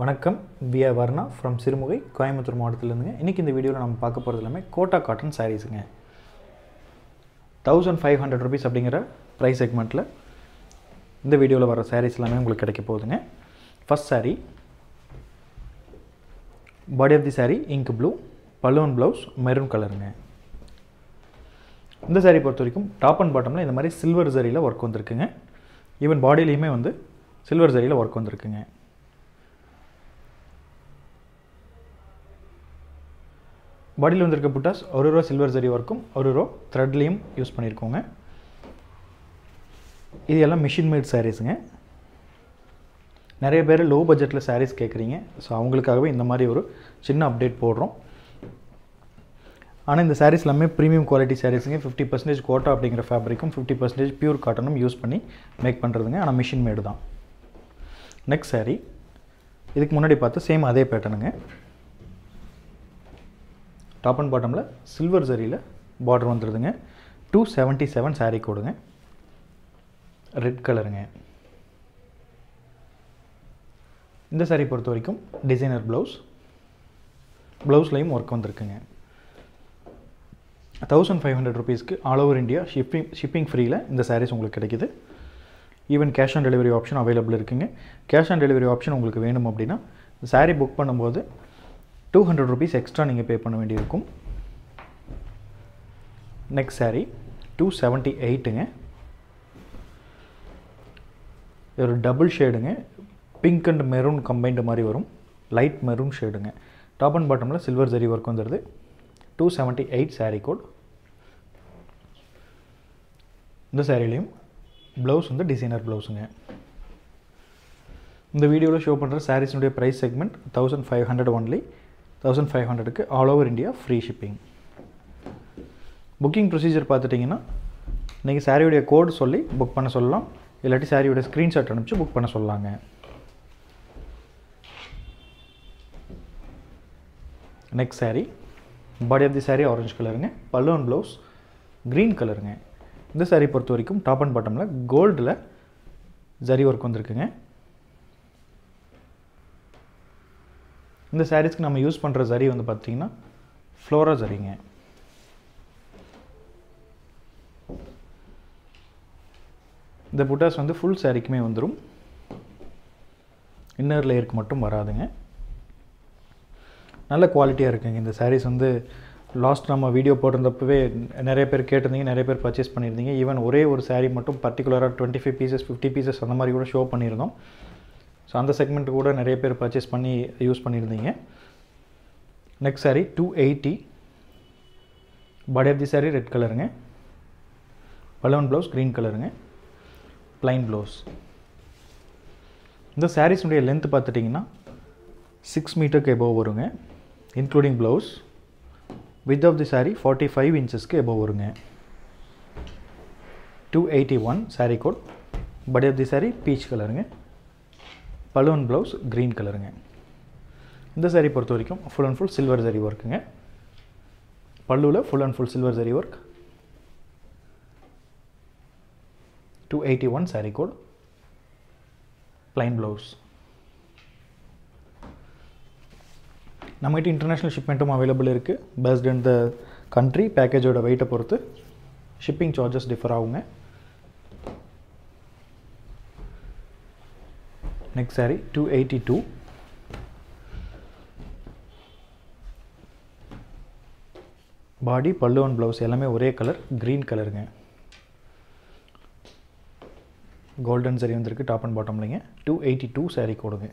வணக்கம் வியா வர்ணா ஃப்ரம் சிறுமுகை கோயம்புத்தூர் மாவட்டத்திலேருந்துங்க இன்றைக்கி இந்த வீடியோவில் நம்ம பார்க்க போகிறது எல்லாமே கோட்டா காட்டன் சாரீஸுங்க தௌசண்ட் ஃபைவ் ஹண்ட்ரட் ருபீஸ் அப்படிங்கிற ப்ரைஸ் செக்மெண்ட்டில் இந்த வீடியோவில் வர சாரீஸ் எல்லாமே உங்களுக்கு கிடைக்க போகுதுங்க first saree body of the saree ink blue பலூன் ப்ளவுஸ் மெரூன் கலருங்க இந்த saree பொறுத்த வரைக்கும் டாப் அண்ட் பாட்டமில் இந்த மாதிரி சில்வர் ஜரியில் ஒர்க் வந்திருக்குங்க ஈவன் பாடியிலையுமே வந்து சில்வர் ஜரியில் ஒர்க் வந்திருக்குங்க பாடியில் வந்திருக்க புட்டாஸ் ஒரு ரூபா சில்வர் ஜரி ஒர்க்கும் ஒரு ரூபா த்ரெட்லேயும் யூஸ் பண்ணியிருக்கோங்க இது எல்லாம் மிஷின் மேட் சாரீஸுங்க நிறைய பேர் லோ பட்ஜெட்டில் சாரீஸ் கேட்குறீங்க ஸோ அவங்களுக்காகவே இந்த மாதிரி ஒரு சின்ன அப்டேட் போடுறோம் ஆனால் இந்த சாரீஸ் எல்லாமே ப்ரீமியம் குவாலிட்டி சாரீஸுங்க ஃபிஃப்டி பர்சன்டேஜ் கோட்டா அப்படிங்கிற ஃபேப்ரிக்கும் ஃபிஃப்டி பர்சன்டேஜ் பியூர் காட்டனும் யூஸ் பண்ணி மேக் பண்ணுறதுங்க ஆனால் மிஷின் மேடு தான் நெக்ஸ்ட் saree இதுக்கு முன்னாடி பார்த்து சேம் அதே பேட்டர்னுங்க டாப் அண்ட் பாட்டமில் சில்வர் ஜரியில் பார்டர் வந்துடுதுங்க டூ செவன்ட்டி செவன் சாரீ கோடுங்க ரெட் கலருங்க இந்த saree பொறுத்த வரைக்கும் டிசைனர் ப்ளவுஸ் ப்ளவுஸ்லையும் ஒர்க் வந்திருக்குங்க தௌசண்ட் ஃபைவ் ஹண்ட்ரட் ருபீஸ்க்கு all over India shipping shipping ஃப்ரீயில் இந்த சாரீஸ் உங்களுக்கு கிடைக்குது even cash on delivery option available இருக்குங்க கேஷ் ஆன் டெலிவரி ஆப்ஷன் உங்களுக்கு வேணும் அப்படின்னா சாரீ புக் பண்ணும்போது டூ ஹண்ட்ரட் ருபீஸ் எக்ஸ்ட்ரா நீங்கள் பே பண்ண வேண்டியிருக்கும் நெக்ஸ்ட் saree டூ செவன்ட்டி எயிட்டுங்க ஒரு டபுள் ஷேடுங்க பிங்க் அண்ட் மெரூன் கம்பைன்டு மாதிரி வரும் லைட் மெரூன் ஷேடுங்க டாப் அண்ட் பாட்டமில் சில்வர் ஜரி ஒர்க் வந்துடுது two seventy eight saree code இந்த சாரிலையும் ப்ளவுஸ் வந்து டிசைனர் ப்ளவுஸுங்க இந்த வீடியோவில் ஷோ பண்ணுற சாரீஸினுடைய price segment thousand five hundred only thousand five ஹண்ட்ரடுக்கு all over India free shipping booking procedure பார்த்துட்டிங்கன்னா நீங்கள் சாரியுடைய கோடு சொல்லி புக் பண்ண சொல்லலாம் இல்லாட்டி சாரியோட ஸ்க்ரீன்ஷாட் அனுப்பிச்சு புக் பண்ண சொல்லலாங்க next saree body of the saree orange கலருங்க பல்லுவன் ப்ளவுஸ் க்ரீன் கலருங்க இந்த saree பொறுத்த வரைக்கும் டாப் அண்ட் பாட்டமில் கோல்டில் ஜரி ஒர்க் வந்திருக்குங்க இந்த சாரீஸ்க்கு நம்ம யூஸ் பண்ணுற ஜரி வந்து பார்த்திங்கன்னா ஃப்ளோரா ஜரிங்க இந்த புட்டாஸ் வந்து ஃபுல் சாரீக்குமே வந்துடும் இன்னர் லேயருக்கு மட்டும் வராதுங்க நல்ல குவாலிட்டியாக இருக்குங்க இந்த சாரீஸ் வந்து லாஸ்ட் நம்ம வீடியோ போட்டிருந்தப்பவே நிறைய பேர் கேட்டிருந்தீங்க நிறைய பேர் பர்ச்சேஸ் பண்ணியிருந்தீங்க ஈவன் ஒரே ஒரு saree மட்டும் பர்டிகுலராக twenty five pieces fifty pieces அந்த மாதிரி கூட ஷோ பண்ணியிருந்தோம் ஸோ அந்த செக்மெண்ட் கூட நிறைய பேர் பர்ச்சேஸ் பண்ணி யூஸ் பண்ணியிருந்தீங்க next saree two eighty body of the saree red கலருங்க பலவன் ப்ளவுஸ் க்ரீன் கலருங்க ப்ளைன் ப்ளவுஸ் இந்த சாரீஸுடைய லென்த் பார்த்துட்டிங்கன்னா சிக்ஸ் மீட்டருக்கு எபோவ் வருங்க including blouse with of the saree forty five இன்ச்சஸ்க்கு எபோவ் வருங்க two eighty one saree code body of the saree peach கலருங்க பலூன் ப்ளவுஸ் க்ரீன் கலருங்க இந்த saree பொறுத்த வரைக்கும் full and full silver zari ஒர்க்குங்க பல்லுவில் full and full silver zari work two eighty one saree code plain blouse நம்மகிட்ட இன்டர்நேஷ்னல் ஷிப்மெண்ட்டும் அவைலபிள் இருக்குது பேஸ்ட் இன் த கண்ட்ரி பேக்கேஜோட வெயிட்டை பொறுத்து ஷிப்பிங் சார்ஜஸ் டிஃபர் ஆகுங்க next saree two eighty two body pallu and blouse எல்லாமே ஒரே கலர் க்ரீன் கலருங்க கோல்டன் சரி வந்திருக்கு டாப் அண்ட் பாட்டம்லைங்க டூ எயிட்டி டூ saree கொடுங்க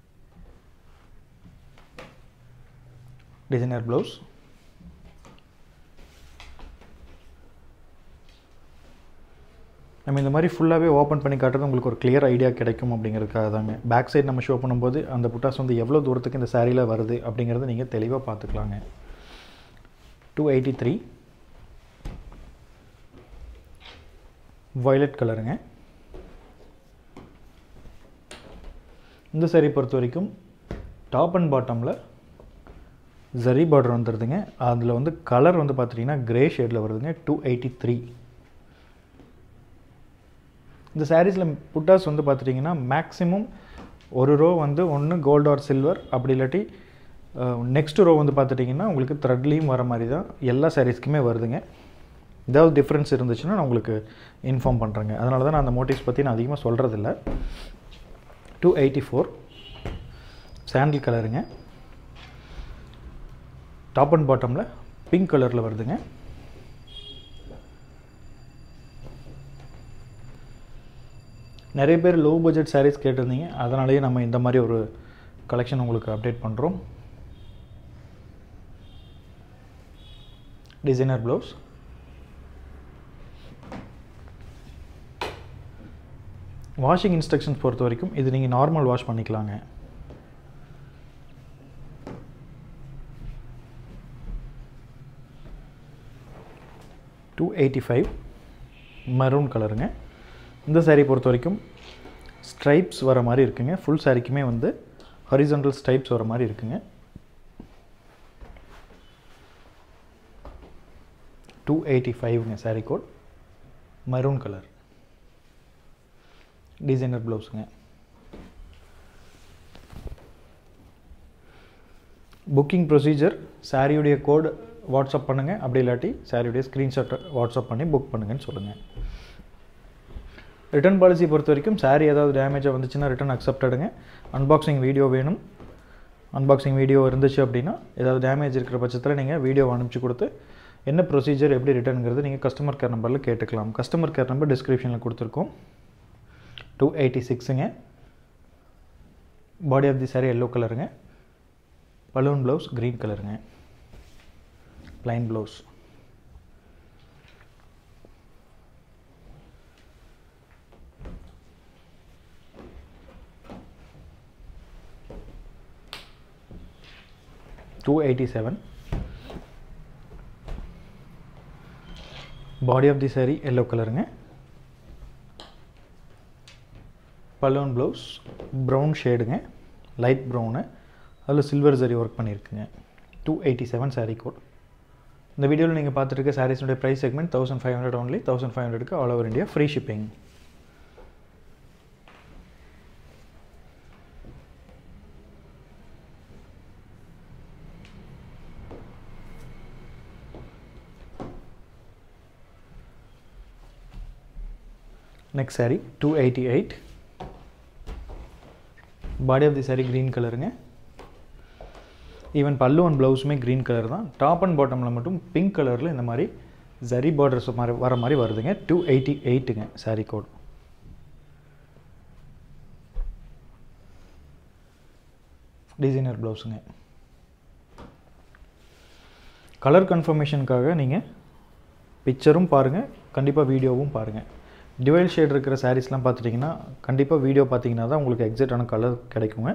டிசைனர் ப்ளவுஸ் நம்ம இந்த மாதிரி ஃபுல்லாகவே ஓப்பன் பண்ணி காட்டுறது உங்களுக்கு ஒரு கிளியர் ஐடியா கிடைக்கும் அப்படிங்கிறதுக்காக தாங்க பேக் சைடு நம்ம ஷோ பண்ணும்போது அந்த புட்டாஸ் வந்து எவ்வளோ தூரத்துக்கு இந்த சாரியில் வருது அப்படிங்கிறத நீங்கள் தெளிவாக பார்த்துக்கலாங்க டூ எயிட்டி த்ரீ வயலட் கலருங்க இந்த saree பொறுத்த வரைக்கும் டாப் அண்ட் பாட்டமில் ஜரி பார்டர் வந்துடுதுங்க அதில் வந்து கலர் வந்து பார்த்துட்டிங்கன்னா கிரே ஷேடில் வருதுங்க டூ எயிட்டி த்ரீ இந்த சாரீஸில் புட்டாஸ் வந்து பார்த்துட்டிங்கன்னா மேக்ஸிமம் ஒரு ரோ வந்து ஒன்று கோல்டு ஆர் சில்வர் அப்படி இல்லாட்டி நெக்ஸ்ட் ரோ வந்து பார்த்துட்டிங்கன்னா உங்களுக்கு த்ரெட்லேயும் வர மாதிரி தான் எல்லா சாரீஸ்க்குமே வருதுங்க ஏதாவது டிஃப்ரென்ஸ் இருந்துச்சுன்னா நான் உங்களுக்கு இன்ஃபார்ம் பண்ணுறேங்க அதனால தான் நான் அந்த மோட்டிவ்ஸ் பற்றி நான் அதிகமாக சொல்கிறதில்ல டூ எயிட்டி ஃபோர் சாண்டில் கலருங்க டாப் அண்ட் பாட்டமில் பிங்க் கலரில் வருதுங்க நிறைய பேர் லோ பட்ஜெட் சாரீஸ் கேட்டிருந்தீங்க அதனாலேயே நம்ம இந்த மாதிரி ஒரு கலெக்ஷன் உங்களுக்கு அப்டேட் பண்ணுறோம் டிசைனர் ப்ளவுஸ் வாஷிங் இன்ஸ்ட்ரக்ஷன்ஸ் பொறுத்த வரைக்கும் இது நீங்கள் நார்மல் வாஷ் பண்ணிக்கலாங்க டூ எயிட்டி ஃபைவ் மரூன் கலருங்க இந்த saree பொறுத்த வரைக்கும் ஸ்ட்ரைப்ஸ் வர மாதிரி இருக்குங்க ஃபுல் சாரிக்குமே வந்து ஹரிசன்டல் ஸ்ட்ரைப்ஸ் வர மாதிரி இருக்குங்க டூ எயிட்டி ஃபைவ்ங்க saree code maroon colour designer ப்ளவுஸுங்க புக்கிங் ப்ரொசீஜர் சாரியுடைய கோட் வாட்ஸ்அப் பண்ணுங்கள் அப்படி இல்லாட்டி சாரியுடைய ஸ்க்ரீன்ஷாட் வாட்ஸ்அப் பண்ணி புக் பண்ணுங்கன்னு சொல்லுங்கள் ரிட்டர்ன் பாலிசி பொறுத்த வரைக்கும் சாரி ஏதாவது டேமேஜாக வந்துச்சுன்னா ரிட்டர்ன் அக்செப்டடுங்க அன்பாக்சிங் வீடியோ வேணும் அன்பாக்சிங் வீடியோ இருந்துச்சு அப்படின்னா ஏதாவது டேமேஜ் இருக்கிற பட்சத்தில் நீங்கள் வீடியோ அனுப்பிச்சு கொடுத்து என்ன ப்ரொசீஜர் எப்படி ரிட்டர்னுங்கிறது நீங்கள் கஸ்டமர் கேர் நம்பரில் கேட்டுக்கலாம் கஸ்டமர் கேர் நம்பர் டிஸ்கிரிப்ஷனில் கொடுத்துருக்கோம் டூ எயிட்டி சிக்ஸுங்க body of the sorry yellow கலருங்க பலூன் ப்ளவுஸ் க்ரீன் கலருங்க plain blouse two eighty seven body of the sorry yellow கலருங்க பலூன் ப்ளவுஸ் ப்ரௌன் ஷேடுங்க லைட் ப்ரௌனு அதில் சில்வர் ஜரி ஒர்க் பண்ணியிருக்குங்க two eighty seven saree code இந்த வீடியோவில் நீங்கள் பார்த்துருக்க சாரீஸுடைய price segment thousand five hundred only thousand five ஹண்ட்ரடுக்கு all over India free shipping next saree two eighty eight body of the saree green கலருங்க even pallu and ப்ளவுஸுமே green colour தான் top and பாட்டமில் மட்டும் பிங்க் கலரில் இந்த மாதிரி ஜரி பார்டர்ஸ் மாதிரி வர மாதிரி வருதுங்க டூ எயிட்டி எயிட்டுங்க சாரீ கோட் டிசைனர் ப்ளவுஸுங்க கலர் கன்ஃபர்மேஷனுக்காக நீங்கள் பிக்சரும் பாருங்கள் கண்டிப்பாக வீடியோவும் பாருங்கள் டிவைல் ஷேட் இருக்கிற சாரீஸ்லாம் பார்த்துட்டிங்கன்னா கண்டிப்பாக வீடியோ பார்த்தீங்கன்னா தான் உங்களுக்கு எக்ஸாக்டான கலர் கிடைக்குங்க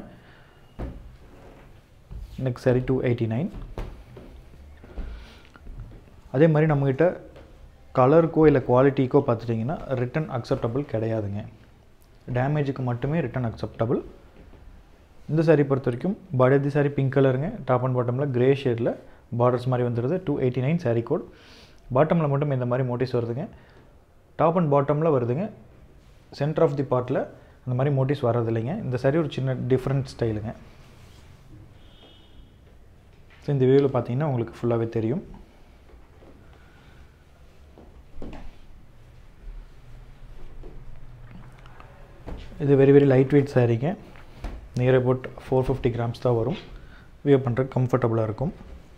next saree two eighty nine அதே மாதிரி நம்மக்கிட்ட கலருக்கோ இல்லை குவாலிட்டிக்கோ பார்த்துட்டிங்கன்னா ரிட்டன் அக்செப்டபுள் கிடையாதுங்க டேமேஜுக்கு மட்டுமே ரிட்டன் அக்செப்டபுள் இந்த சாரீ பொறுத்த வரைக்கும் பாடி தி சாரி பிங்க் கலருங்க டாப் அண்ட் பாட்டமில் கிரே ஷேடில் பார்டர்ஸ் மாதிரி வந்துடுது two eighty nine saree code பாட்டமில் மட்டும் இந்த மாதிரி மோட்டிவ்ஸ் வருதுங்க டாப் அண்ட் பாட்டமில் வருதுங்க சென்டர் ஆஃப் தி பார்ட்டில் அந்த மாதிரி மோட்டிவ்ஸ் வர்றது இல்லைங்க இந்த சாரி ஒரு சின்ன டிஃப்ரெண்ட் ஸ்டைலுங்க ஸோ இந்த வியூவில் பார்த்தீங்கன்னா உங்களுக்கு ஃபுல்லாகவே தெரியும் இது வெரி வெரி லைட் வெயிட் சாரீங்க near about four fifty grams தான் வரும் வியூ பண்ணுறது கம்ஃபர்டபுளாக இருக்கும்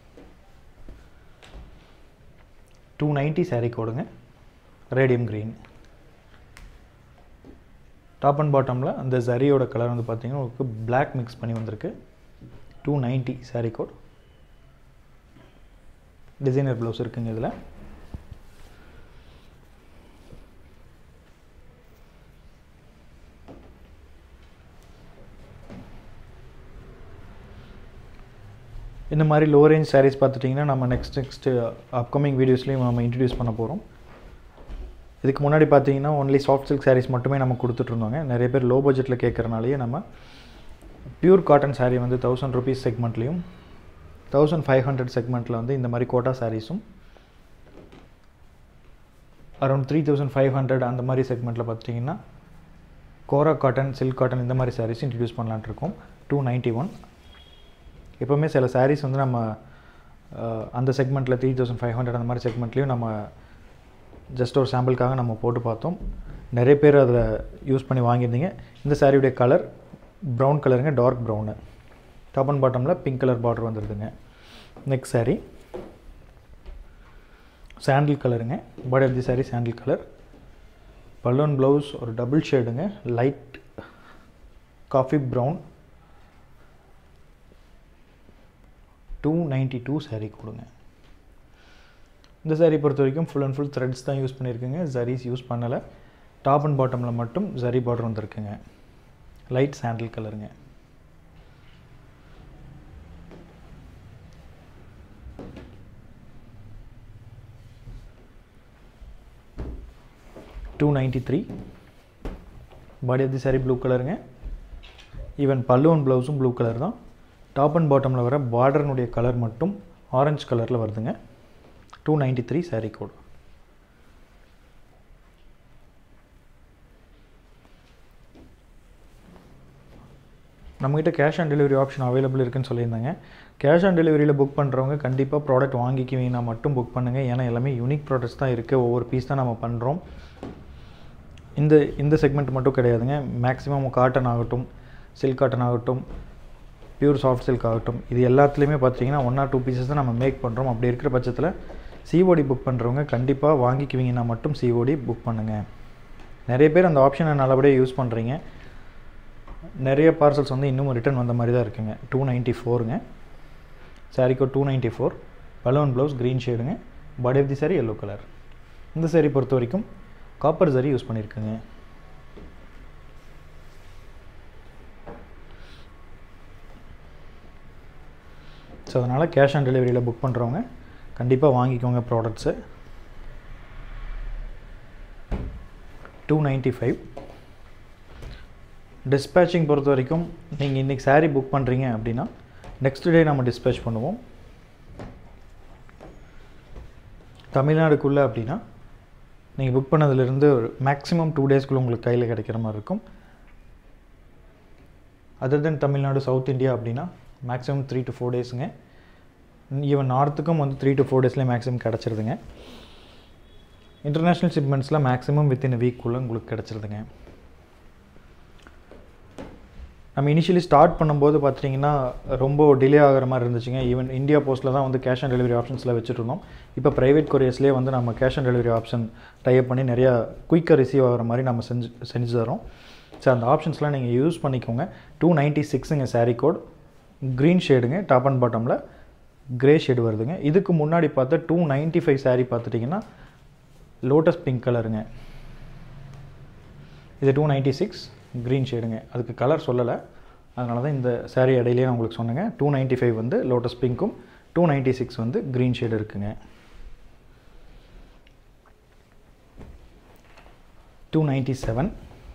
டூ நைன்ட்டி சாரீ கோடுங்க ரேடியம் க்ரீன் டாப் அண்ட் பாட்டமில் அந்த ஜரியோட கலர் வந்து பார்த்தீங்கன்னா உங்களுக்கு பிளாக் மிக்ஸ் பண்ணி வந்திருக்கு two ninety saree code designer blouse இருக்குங்க இதில் இந்த மாதிரி லோ ரேஞ்ச் சாரீஸ் பார்த்துட்டிங்கன்னா நம்ம நெக்ஸ்ட் நெக்ஸ்ட்டு அப்கமிங் வீடியோஸ்லேயும் நம்ம இன்ட்ரடியூஸ் பண்ண போகிறோம் இதுக்கு முன்னாடி பார்த்தீங்கன்னா ஒன்லி சாஃப்ட் சில்க் சாரீஸ் மட்டுமே நம்ம கொடுத்துட்ருந்தோங்க நிறைய பேர் லோ பட்ஜெட்டில் கேட்குறனாலேயே நம்ம பியூர் காட்டன் சாரீ வந்து தௌசண்ட் ருபீஸ் செக்மெண்ட்லேயும் தௌசண்ட் ஃபைவ் ஹண்ட்ரட் செக்மெண்ட்டில் வந்து இந்த மாதிரி கோட்டா சாரீஸும் around three thousand five hundred அந்த மாதிரி செக்மெண்ட்டில் பார்த்துட்டிங்கன்னா கோரா காட்டன் சில்க் காட்டன் இந்த மாதிரி சாரீஸ் இன்ட்ரடியூஸ் பண்ணலான்ட்டு இருக்கோம் டூ நைன்ட்டி ஒன் எப்போவுமே சில சாரீஸ் வந்து நம்ம அஹ், அந்த செக்மெண்ட்டில் த்ரீ தௌசண்ட் ஃபைவ் ஹண்ட்ரட் அந்த மாதிரி செக்மெண்ட்லேயும் நம்ம ஜஸ்ட் ஒரு சாம்பிளுக்காக நம்ம போட்டு பார்த்தோம் நிறைய பேர் அதில் யூஸ் பண்ணி வாங்கியிருந்தீங்க இந்த சாரியுடைய கலர் ப்ரௌன் கலருங்க டார்க் ப்ரௌனு டாப் அண்ட் பாட்டமில் பிங்க் கலர் பார்டர் வந்துடுதுங்க நெக்ஸ்ட் saree சாண்டில் கலருங்க body of the saree sandal colour பலூன் ப்ளவுஸ் ஒரு டபுள் ஷேடுங்க light coffee brown two ninety two saree கொடுங்க இந்த saree பொறுத்த வரைக்கும் ஃபுல் அண்ட் ஃபுல் த்ரெட்ஸ் தான் யூஸ் பண்ணியிருக்குங்க ஜரீஸ் யூஸ் பண்ணலை டாப் அண்ட் பாட்டமில் மட்டும் ஜரி பார்டர் வந்திருக்குங்க லைட் சாண்டில் கலருங்க two ninety three body of the saree blue கலருங்க ஈவன் பல்லு அண்ட் ப்ளவுஸும் ப்ளூ கலர் தான் டாப் அண்ட் பாட்டமில் வர பார்டர்னுடைய கலர் மட்டும் ஆரஞ்சு கலரில் வருதுங்க two ninety three saree code நம்மகிட்ட cash on delivery option available இருக்குன்னு சொல்லியிருந்தாங்க கேஷ் ஆன் டெலிவரியில் புக் பண்ணுறவங்க கண்டிப்பாக ப்ராடக்ட் வாங்கிக்குவீங்கன்னா மட்டும் புக் பண்ணுங்கள் ஏன்னா எல்லாமே யூனிக் ப்ராடக்ட்ஸ் தான் இருக்குது ஒவ்வொரு பீஸ் தான் நம்ம பண்ணுறோம் இந்த இந்த செக்மெண்ட் மட்டும் கிடையாதுங்க மேக்ஸிமம் காட்டன் ஆகட்டும் சில்க் காட்டன் ஆகட்டும் பியூர் சாஃப்ட் சில்க் ஆகட்டும் இது எல்லாத்துலேயுமே பார்த்தீங்கன்னா ஒன் ஆர் டூ பீசஸ் தான் நம்ம மேக் பண்ணுறோம் அப்படி இருக்கிற பட்சத்தில் சிஓடி புக் பண்ணுறவங்க கண்டிப்பாக வாங்கிக்குவீங்கன்னா மட்டும் சிஓடி புக் பண்ணுங்கள் நிறைய பேர் அந்த ஆப்ஷனை நல்லபடியாக யூஸ் பண்ணுறீங்க நிறைய பார்சல்ஸ் வந்து இன்னும் ரிட்டர்ன் வந்த மாதிரி தான் இருக்குங்க டூ நைன்ட்டி ஃபோருங்க சாரிக்கோ two ninety four balloon blouse green ஷேடுங்க body of the sorry yellow colour இந்த சாரி பொறுத்த வரைக்கும் காப்பர் சரி யூஸ் பண்ணியிருக்குங்க ஸோ அதனால் கேஷ் ஆன் டெலிவரியில் புக் பண்ணுறவங்க கண்டிப்பாக வாங்கிக்கோங்க products two ninety five dispatching பொறுத்த வரைக்கும் நீங்கள் இன்றைக்கி saree புக் பண்ணுறீங்க அப்படின்னா நெக்ஸ்ட் டே நம்ம டிஸ்பேச் பண்ணுவோம் தமிழ்நாடுக்குள்ளே அப்படின்னா நீங்கள் புக் பண்ணதுலேருந்து ஒரு மேக்ஸிமம் டூ டேஸ்க்குள்ளே உங்களுக்கு கையில் கிடைக்கிற மாதிரி இருக்கும் other then Tamil Nadu south India அப்படின்னா மேக்ஸிமம் த்ரீ டு ஃபோர் டேஸுங்க ஈவன் நார்த்துக்கும் வந்து த்ரீ டு ஃபோர் டேஸ்லேயே மேக்ஸிமம் கிடச்சிருதுங்க இன்டர்நேஷ்னல் ஷிப்மெண்ட்ஸில் மேக்ஸிமம் வித்தின் வீக்குள்ளே உங்களுக்கு கிடச்சிருதுங்க நம்ம இனிஷியலி ஸ்டார்ட் பண்ணும்போது பார்த்தீங்கன்னா ரொம்ப டிலே ஆகிற மாதிரி இருந்துச்சுங்க ஈவன் இந்தியா போஸ்ட்டில் தான் வந்து கேஷ் ஆன் டெலிவரி ஆப்ஷன்ஸில் வச்சுட்டு இருந்தோம் இப்போ ப்ரைவேட் கொரியர்ஸ்லேயே வந்து நம்ம cash on delivery option type பண்ணி நிறையா குயிக்காக ரிசீவ் ஆகிற மாதிரி நம்ம செஞ்சு செஞ்சு தரோம் ஸோ அந்த ஆப்ஷன்ஸ்லாம் நீங்கள் யூஸ் பண்ணிக்கோங்க டூ நைன்ட்டி சிக்ஸுங்க சாரீ கோட் க்ரீன் ஷேடுங்க டாப் அண்ட் பாட்டமில் க்ரே ஷேடு வருதுங்க இதுக்கு முன்னாடி பார்த்தா டூ நைன்ட்டி ஃபைவ் சாரீ பார்த்துட்டிங்கன்னா லோட்டஸ் பிங்க் கலருங்க இது டூ நைன்ட்டி சிக்ஸ் க்ரீன் ஷேடுங்க அதுக்கு கலர் சொல்லலை அதனால தான் இந்த saree இடையிலேயே நான் உங்களுக்கு சொன்னேங்க டூ நைன்ட்டி ஃபைவ் வந்து லோட்டஸ் பிங்க்கும் டூ நைன்ட்டி சிக்ஸ் வந்து க்ரீன் ஷேடு இருக்குங்க two ninety seven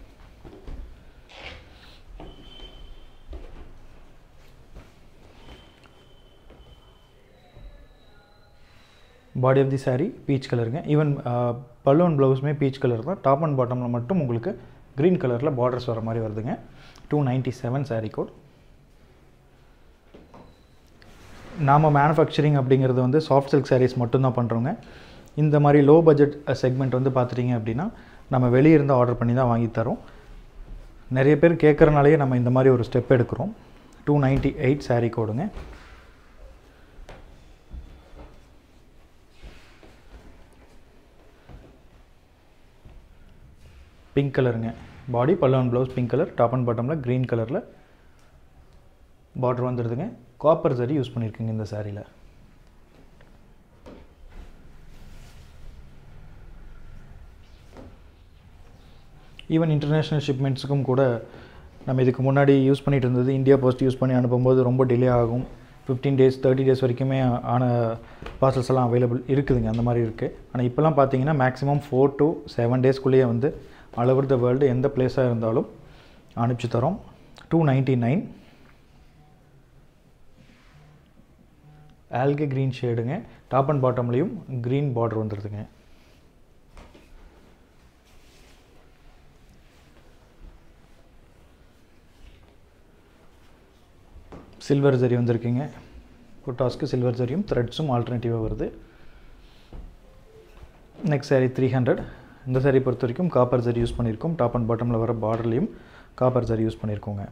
body of the saree peach கலருங்க ஈவன் பலூன் ப்ளவுஸுமே பீச் கலர் தான் டாப் அண்ட் பாட்டமில் மட்டும் உங்களுக்கு க்ரீன் கலரில் பார்டர்ஸ் வர மாதிரி வருதுங்க two ninety seven saree code நாம் மேனுஃபேக்சரிங் அப்படிங்கிறது வந்து சாஃப்ட் சில்க் sarees மட்டும்தான் பண்ணுறோங்க இந்த மாதிரி லோ பட்ஜெட் செக்மெண்ட் வந்து பார்த்துட்டிங்க அப்படின்னா நம்ம வெளியே இருந்து ஆர்டர் பண்ணி தான் வாங்கி தரோம் நிறைய பேர் கேட்குறனாலேயே நம்ம இந்த மாதிரி ஒரு ஸ்டெப் எடுக்கிறோம் டூ நைன்ட்டி எயிட் saree கோடுங்க பிங்க் கலருங்க body pallu blouse pink colour top and பாட்டமில் க்ரீன் கலரில் பார்டர் வந்துடுதுங்க காப்பர் சரி யூஸ் பண்ணியிருக்குங்க இந்த சாரியில் ஈவன் இன்டர்நேஷ்னல் ஷிப்மெண்ட்ஸுக்கும் கூட நம்ம இதுக்கு முன்னாடி யூஸ் பண்ணிட்டு இருந்தது இந்தியா போஸ்ட் யூஸ் பண்ணி அனுப்பும்போது ரொம்ப டிலே ஆகும் ஃபிஃப்டீன் டேஸ் தேர்ட்டி டேஸ் வரைக்குமே ஆன பார்சல்ஸ் எல்லாம் அவைலபிள் இருக்குதுங்க அந்த மாதிரி இருக்குது ஆனால் இப்போலாம் பார்த்தீங்கன்னா மேக்ஸிமம் ஃபோர் டு செவன் டேஸ்க்குள்ளேயே வந்து ஆல் ஓவர் த வேர்ல்டு எந்த பிளேஸாக இருந்தாலும் அனுப்பிச்சி தரோம் டூ நைன்ட்டி நைன் ஆல்கே க்ரீன் ஷேடுங்க டாப் அண்ட் பாட்டம்லேயும் க்ரீன் பார்டர் வந்துடுதுங்க சில்வர் ஜரி வந்திருக்குங்க புட்டாஸ்க்கு சில்வர் ஜரியும் த்ரெட்ஸும் ஆல்டர்னேட்டிவாக வருது நெக்ஸ்ட் saree த்ரீ ஹண்ட்ரட் இந்த saree பொறுத்த வரைக்கும் காப்பர் ஜரி யூஸ் பண்ணியிருக்கோம் டாப் அண்ட் பாட்டமில் வர பார்டர்லேயும் காப்பர் ஜரி யூஸ் பண்ணியிருக்கோங்க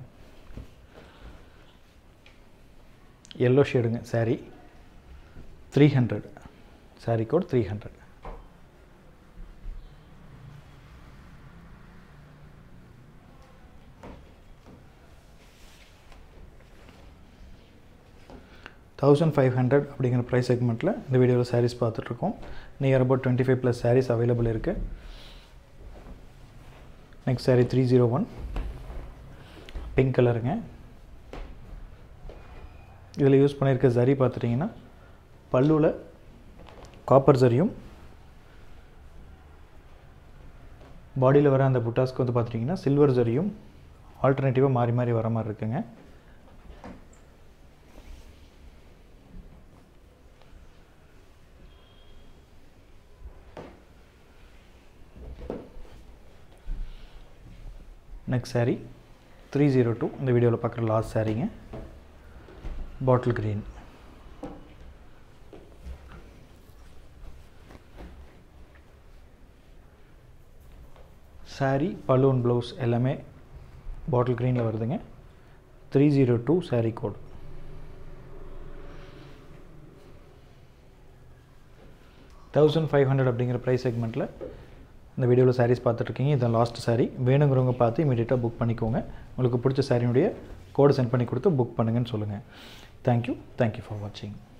எல்லோ ஷேடுங்க saree three hundred saree code three hundred thousand five hundred அப்படிங்கிற ப்ரைஸ் செக்மெண்ட்டில் இந்த வீடியோவில் சாரீஸ் பார்த்துட்ருக்கோம் near about twenty five plus saris available இருக்குது next saree three zero one pink கலருங்க இதில் யூஸ் பண்ணியிருக்க ஜரி பார்த்துட்டிங்கன்னா பல்லுவில் காப்பர் ஜரியும் பாடியில் வர அந்த புட்டாஸ்க்கு வந்து பார்த்துட்டிங்கன்னா சில்வர் ஜரியும் ஆல்டர்னேட்டிவாக மாறி மாறி வர மாதிரி இருக்குங்க next saree three zero two இந்த வீடியோவில் பார்க்குற லாஸ்ட் சாரீங்க பாட்டில் க்ரீன் saree பலூன் ப்ளவுஸ் எல்லாமே பாட்டில் க்ரீனில் வருதுங்க three zero two saree code thousand five hundred அப்படிங்கிற ப்ரைஸ் செக்மெண்ட்டில் இந்த வீடியோவில் சாரீஸ் பார்த்துட்ருக்கீங்க இதான் லாஸ்ட் saree வேணுங்கிறவங்க பார்த்து இமீடியட்டாக புக் பண்ணிக்கோங்க உங்களுக்கு பிடிச்ச சாரியினுடைய கோடு சென்ட் பண்ணி கொடுத்து புக் பண்ணுங்கன்னு சொல்லுங்கள் தேங்க்யூ தேங்க்யூ ஃபார் வாட்சிங்